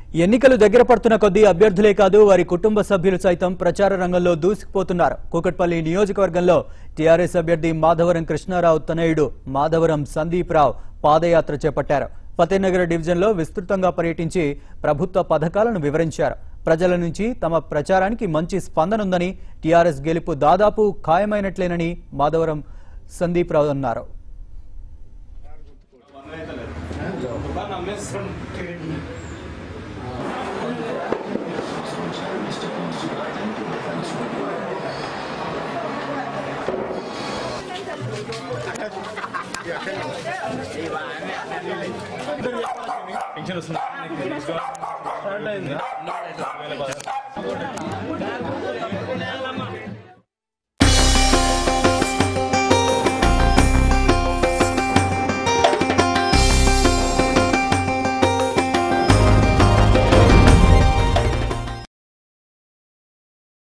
ఎన్నికలు దగ్గర పడుతున్న కొద్దీ అభ్యర్థులే కాదు వారి కుటుంబ సభ్యులు సైతం ప్రచార రంగంలో దూసుకుపోతున్నారు కూకట్పల్లి నియోజకవర్గంలో టీఆర్ఎస్ అభ్యర్థి మాధవరం కృష్ణారావు తనయుడు మాధవరం సందీప్ రావు పాదయాత్ర చేపట్టారు ఫతేనగర్ డివిజన్లో విస్తృతంగా పర్యటించి ప్రభుత్వ పథకాలను వివరించారు ప్రజల నుంచి తమ ప్రచారానికి మంచి స్పందన ఉందని టీఆర్ఎస్ గెలుపు దాదాపు ఖాయమైనట్లేనని మాధవరం సందీప్ రావు అన్నారు పెన్షన్ వస్తుంది స్టార్ట్ అయింది